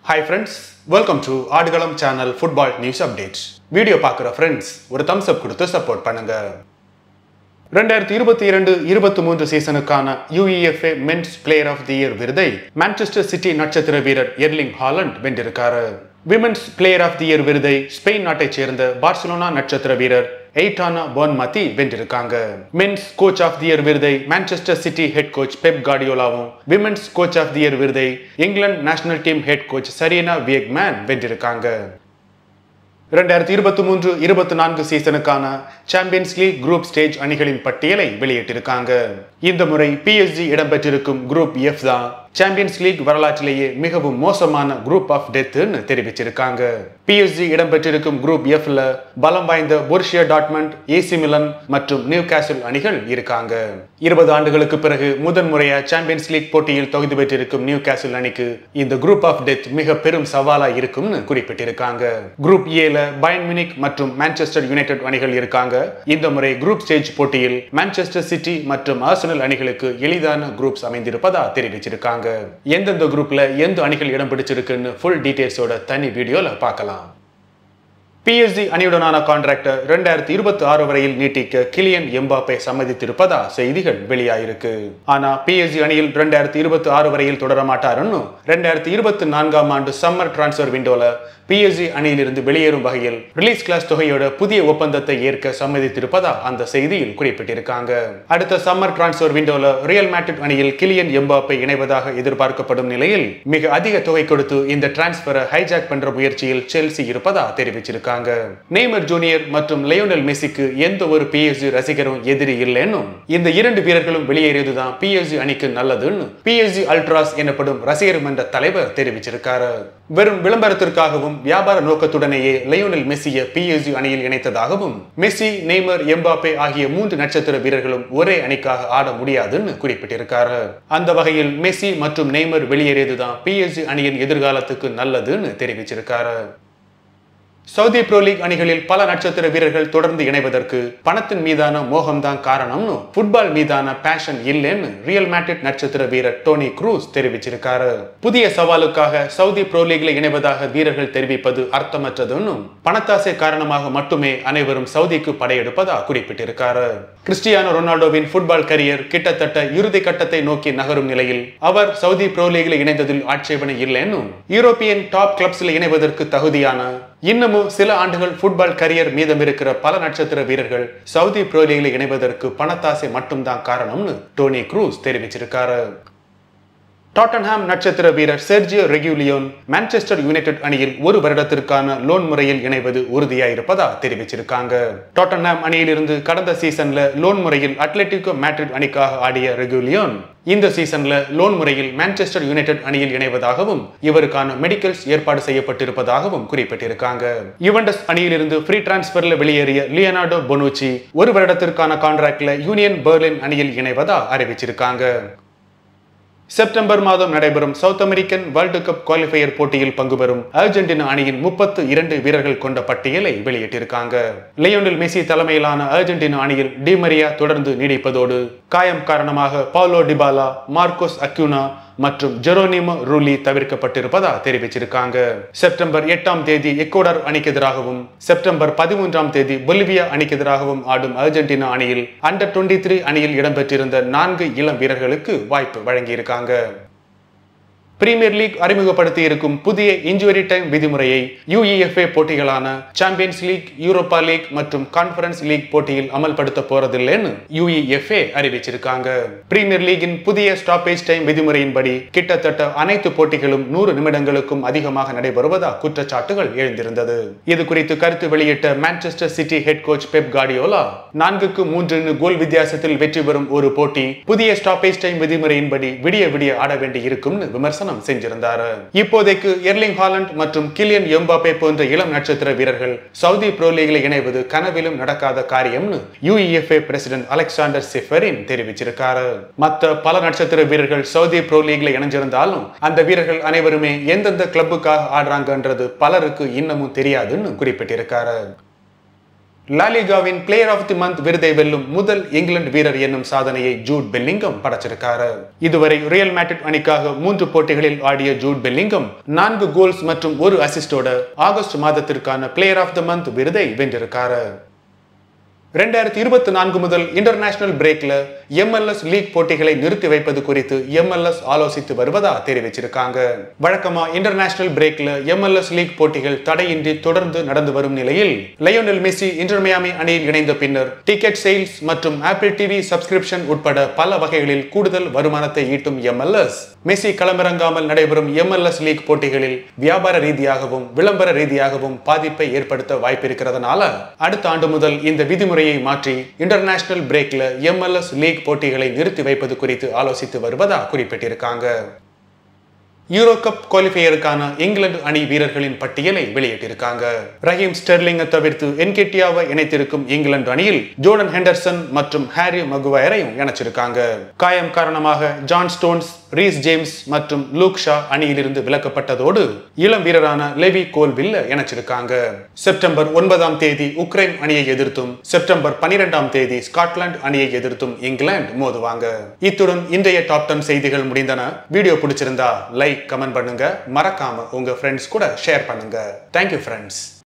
hi friends welcome to Aadukalam channel football news updates video பார்க்குற friends ஒரு thumbs up கொடுத்து support பண்ணுங்க ரெண்டாயிரத்தி இருபத்தி இரண்டு இருபத்தி மூன்று சீசனுக்கான UEFA men's player of the year விருதை மான்செஸ்டர் சிட்டி நட்சத்திர வீரர் எர்லிங் ஹாலண்ட் வென்றிருக்காரு women's player of the year விருதை ஸ்பெயின் நாட்டைச் சேர்ந்த பார்சிலோனா நட்சத்திர வீரர் எய்டானா போன்மதி வென்றிருக்காங்க men's coach of the year விருதை Manchester City head coach Pep கார்டியோலாவும் women's coach of the year விருதை இங்கிலாந்து national team head coach Sarina Wiegman வென்றிருக்காங்க இரண்டாயிரத்தி இருபத்தி மூன்று இருபத்தி நான்கு சீசனுக்கான சாம்பியன்ஸ் லீக் குரூப் ஸ்டேஜ் அணிகளின் பட்டியலை வெளியிட்டிருக்காங்க இந்த முறை பிஎஸ்ஜி இடம்பெற்றிருக்கும் குரூப் எஃப் தான் சாம்பியன்ஸ் லீக் வரலாற்றிலேயே மிகவும் மோசமான குரூப் ஆஃப் டெத்னு தெரிவிச்சிருக்காங்க பிஎஸ்ஜி இடம்பெற்றிருக்கும் குரூப் எஃப்ல பலம் வாய்ந்த பொர்ஷியா டாட்மண்ட் ஏசி மிலன் மற்றும் நியூ கேசல் அணிகள் இருக்காங்க இருபது ஆண்டுகளுக்கு பிறகு முதன் முறையா சாம்பியன்ஸ் லீக் போட்டியில் தகுதி பெற்றிருக்கும் நியூ கேசல் அணிக்கு இந்த குரூப் ஆஃப் டெத் மிக பெரும் சவாலா இருக்கும்னு குறிப்பிட்டிருக்காங்க குரூப் ஏல பயன் மினிக் மற்றும் மான்செஸ்டர் யுனைடெட் அணிகள் இருக்காங்க இந்த முறை குரூப் ஸ்டேஜ் போட்டியில் மான்செஸ்டர் சிட்டி மற்றும் ஆர்சனல் அணிகளுக்கு எளிதான குரூப்ஸ் அமைந்திருப்பதா தெரிவிச்சிருக்காங்க எந்தெந்த குரூப்ல எந்த அணிகள் இடம் பிடிச்சிருக்குன்னு ஃபுல் டீடைல்ஸோட தனி வீடியோல பார்க்கலாம் பிஎஸ்ஜி அணியுடனான கான்ட்ராக்டை ரெண்டாயிரத்தி இருபத்தி ஆறு வரையில் நீட்டிக்க கிலியன் எம்பாப்பே சம்மதித்திருப்பதா செய்திகள் வெளியாயிருக்கு ஆனா பிஎஸ்ஜி அணியில் ரெண்டாயிரத்தி இருபத்தி ஆறு வரையில் தொடர மாட்டாருன்னு ரெண்டாயிரத்தி இருபத்தி நான்காம் ஆண்டு சம்மர் டிரான்ஸ்ஃபர் விண்டோல பிஎஸ்ஜி அணியிலிருந்து வெளியேறும் வகையில் ரிலீஸ் கிளாஸ் தொகையோட புதிய ஒப்பந்தத்தை ஏற்க சம்மதித்திருப்பதா அந்த செய்தியில் குறிப்பிட்டிருக்காங்க அடுத்த சம்மர் டிரான்ஸ்ஃபர் விண்டோல ரியல் மேட்ரிட் அணியில் கிலியன் எம்பாப்பை இணைவதாக எதிர்பார்க்கப்படும் நிலையில் மிக அதிக தொகை கொடுத்து இந்த டிரான்ஸ்பரை ஹைஜாக் பண்ற முயற்சியில் செல்சி இருப்பதா தெரிவிச்சிருக்காங்க நெய்மர் ஜூனியர் மற்றும் லியோனல் மெஸ்ஸிக்கு எந்த ஒரு பிஎஸ்ஜி ரசிகரும் எதிரி இல்லைன்னும் இந்த இரண்டு வீரர்களும் வெளியேறியதுதான் பிஎஸ்ஜி அணிக்கு நல்லதுன்னு பிஎஸ்ஜி அல்ட்ராஸ் எனப்படும் ரசிகர் மன்ற தலைவர் தெரிவிச்சிருக்காரு வெறும் விளம்பரத்திற்காகவும் வியாபார நோக்கத்துடனேயே லியோனல் மெஸ்ஸியை பிஎஸ்ஜி அணியில் இணைத்ததாகவும் மெஸ்ஸி நெய்மர் எம்பாப்பே ஆகிய மூன்று நட்சத்திர வீரர்களும் ஒரே அணிக்காக ஆட முடியாதுன்னு குறிப்பிட்டிருக்காரு அந்த வகையில் மெஸ்ஸி மற்றும் நெய்மர் வெளியேறியதுதான் பிஎஸ்ஜி அணியின் எதிர்காலத்துக்கு நல்லதுன்னு தெரிவிச்சிருக்காரு சவுதி ப்ரோ லீக் அணிகளில் பல நட்சத்திர வீரர்கள் தொடர்ந்து இணைவதற்கு பணத்தின் மீதான மோகம்தான் காரணம்னு ஃபுட்பால் மீதான பேஷன் இல்லைன்னு ரியல் மேட்ரிட் நட்சத்திர வீரர் டோனி க்ரூஸ் தெரிவிச்சிருக்காரு புதிய சவாலுக்காக சவுதி ப்ரோ லீக்ல இணைவதாக வீரர்கள் தெரிவிப்பது அர்த்தமற்றதுன்னும் பணத்தாசை காரணமாக மட்டுமே அனைவரும் சவுதிக்கு படையெடுப்பதா குறிப்பிட்டிருக்காரு கிறிஸ்டியானோ ரொனால்டோவின் ஃபுட்பால் கரியர் கிட்டத்தட்ட இறுதி கட்டத்தை நோக்கி நகரும் நிலையில் அவர் சவுதி ப்ரோ லீக்ல இணைந்ததில் ஆட்சேபனை இல்லைன்னும் யூரோப்பியன் டாப் கிளப்ஸ்ல இணைவதற்கு தகுதியான இன்னமும் சில ஆண்டுகள் ஃபுட்பால் கரியர் மீதம் இருக்கிற பல நட்சத்திர வீரர்கள் சவுதி ப்ரோ லீக்ல இணைவதற்கு பணத்தாசை மட்டும்தான் காரணம்னு டோனி க்ரூஸ் தெரிவிச்சிருக்காரு டாட்டன்ஹாம் நட்சத்திர வீரர் செர்ஜியோ ரெகுலியோன் மான்செஸ்டர் யுனைடெட் அணியில் ஒரு வருடத்திற்கான லோன் முறையில் இணைவது உறுதியாயிருப்பதா தெரிவிச்சிருக்காங்க டாட்டன்ஹாம் அணியிலிருந்து கடந்த சீசன்ல லோன் முறையில் அட்லெட்டிகோ மேட்ரிட் அணிக்காக ஆடிய ரெகுலியோன் இந்த சீசன்ல லோன் முறையில் மான்செஸ்டர் யுனைடெட் அணியில் இணைவதாகவும் இவருக்கான மெடிக்கல்ஸ் ஏற்பாடு செய்யப்பட்டிருப்பதாகவும் குறிப்பிட்டிருக்காங்க யுவெண்டஸ் அணியிலிருந்து ஃப்ரீ டிரான்ஸ்பர்ல வெளியேறிய லியனார்டோ பொனூச்சி ஒரு வருடத்திற்கான கான்ட்ராக்ட்ல யூனியன் பெர்லின் அணியில் இணைவதா அறிவிச்சிருக்காங்க செப்டம்பர் மாதம் நடைபெறும் South American world cup qualifier போட்டியில் பங்கு பெறும் அர்ஜென்டினா அணியின் முப்பத்து இரண்டு வீரர்கள் கொண்ட பட்டியலை வெளியிட்டிருக்காங்க லியோனில் மெஸ்ஸி தலைமையிலான அர்ஜென்டினா அணியில் டிமரியா தொடர்ந்து நீடிப்பதோடு காயம் காரணமாக பாலோ டிபாலா மார்க்கோஸ் அக்யூனா மற்றும் ஜெரோனிமோ ரூலி தவிர்க்கப்பட்டிருப்பதா தெரிவிச்சிருக்காங்க செப்டம்பர் எட்டாம் தேதி எக்கோடர் அணிக்கு எதிராகவும் செப்டம்பர் பதிமூன்றாம் தேதி பொலிவியா அணிக்கு எதிராகவும் ஆடும் அர்ஜென்டினா அணியில் அண்டர் டுவெண்ட்டி த்ரீ அணியில் இடம்பெற்றிருந்த நான்கு இளம் வீரர்களுக்கு வாய்ப்பு வழங்கியிருக்காங்க பிரீமியர் லீக் அறிமுகப்படுத்தி இருக்கும் புதிய இன்ஜுரி டைம் விதிமுறையை யுஇஎஃப்ஏ போட்டிகளான சாம்பியன்ஸ் லீக் யூரோப்பா லீக் மற்றும் கான்ஃபரன்ஸ் லீக் போட்டியில் அமல்படுத்த போறதில்லைன்னு யுஇஎஃப்ஏ அறிவிச்சிருக்காங்க பிரீமியர் லீகின் புதிய ஸ்டாப்பேஜ் டைம் விதிமுறையின்படி கிட்டத்தட்ட அனைத்து போட்டிகளும் நூறு நிமிடங்களுக்கும் அதிகமாக நடைபெறுவதா குற்றச்சாட்டுகள் எழுந்திருந்தது இது குறித்து கருத்து வெளியிட்ட Manchester City head coach Pep Guardiola நான்குக்கு மூன்று கோல் வித்தியாசத்தில் வெற்றி பெறும் ஒரு போட்டி புதிய ஸ்டாப்பேஜ் டைம் விதிமுறையின்படி விடிய விடிய ஆட வேண்டி இருக்கும்னு விமர்சனம் விமர்சனம் செஞ்சிருந்தாரு இப்போதைக்கு எர்லிங் ஹாலண்ட் மற்றும் கிலியன் எம்பாப்பே போன்ற இளம் நட்சத்திர வீரர்கள் சவுதி ப்ரோ லீக்ல இணைவது கனவிலும் நடக்காத காரியம்னு யுஇஎஃப்ஏ பிரசிடென்ட் அலெக்சாண்டர் சிஃபரின் தெரிவிச்சிருக்காரு மத்த பல நட்சத்திர வீரர்கள் சவுதி ப்ரோ லீக்ல இணைஞ்சிருந்தாலும் அந்த வீரர்கள் அனைவருமே எந்தெந்த கிளப்புக்காக ஆடுறாங்கன்றது பலருக்கு இன்னமும் தெரியாதுன்னு குறிப்பிட்டிருக்காரு லாலிகாவின் பிளேயர் ஆஃப் தி மந்த் விருதை வெல்லும் முதல் இங்கிலாந்து வீரர் என்னும் சாதனையை ஜூட் பெல்லிங்கம் படைச்சிருக்காரு இதுவரை ரியல் மேட்ரிட் அணிக்காக மூன்று போட்டிகளில் ஆடிய ஜூட் பெல்லிங்கம் நான்கு கோல்ஸ் மற்றும் ஒரு அசிஸ்டோட ஆகஸ்ட் மாதத்திற்கான பிளேயர் ஆஃப் தி மந்த் விருதை வென்றிருக்காரு ரெண்டாயிரத்தி இருபத்தி நான்கு முதல் இன்டர்நேஷனல் பிரேக்ல எம்எல்எஸ் லீக் போட்டிகளை நிறுத்தி வைப்பது குறித்து எம்எல்எஸ் ஆலோசித்து வருவதா தெரிவிச்சிருக்காங்க வழக்கமா இன்டர்நேஷனல் பிரேக்ல எம்எல்எஸ் லீக் போட்டிகள் தடையின்றி தொடர்ந்து நடந்து வரும் நிலையில் லயோனல் மெஸ்ஸி இன்டர் மியாமி அணியில் இணைந்த பின்னர் டிக்கெட் சேல்ஸ் மற்றும் ஆப்பிள் டிவி சப்ஸ்கிரிப்ஷன் உட்பட பல வகைகளில் கூடுதல் வருமானத்தை ஈட்டும் எம்எல்எஸ் மெஸ்ஸி களமிறங்காமல் நடைபெறும் எம்எல்எஸ் லீக் போட்டிகளில் வியாபார ரீதியாகவும் விளம்பர ரீதியாகவும் பாதிப்பை ஏற்படுத்த வாய்ப்பிருக்கிறதுனால அடுத்த ஆண்டு முதல் இந்த விதிமுறையை மாற்றி இன்டர்நேஷனல் பிரேக்ல எம்எல்எஸ் லீக் போட்டிகளை நிறுத்தி வைப்பது குறித்து ஆலோசித்து வருவதா குறிப்பிட்டிருக்காங்க யூரோ கப் குவாலிஃபையருக்கான இங்கிலாந்து அணி வீரர்களின் பட்டியலை வெளியிட்டிருக்காங்க ரஹீம் ஸ்டெர்லிங்கை தவிர்த்து என்கெட்டியாவை இணைத்திருக்கும் இங்கிலாந்து அணியில் ஜோர்டன் ஹெண்டர்சன் மற்றும் ஹாரி மகுவயரையும் இணைச்சிருக்காங்க காயம் காரணமாக ஜான் ஸ்டோன்ஸ் ரீஸ் ஜேம்ஸ் மற்றும் லூக் ஷா அணியிலிருந்து விலக்கப்பட்டதோடு இளம் வீரரான லெவி கோல்வில்ல இணைச்சிருக்காங்க செப்டம்பர் ஒன்பதாம் தேதி உக்ரைன் அணியை எதிர்த்தும் செப்டம்பர் பனிரெண்டாம் தேதி ஸ்காட்லாந்து அணியை எதிர்த்தும் இங்கிலாந்து மோதுவாங்க இத்துடன் இன்றைய டாப் டென் செய்திகள் முடிந்தன வீடியோ பிடிச்சிருந்தா லைக் கமெண்ட் பண்ணுங்க மறக்காம உங்க ஃப்ரெண்ட்ஸ் கூட ஷேர் பண்ணுங்க தேங்க்யூ ஃப்ரெண்ட்ஸ்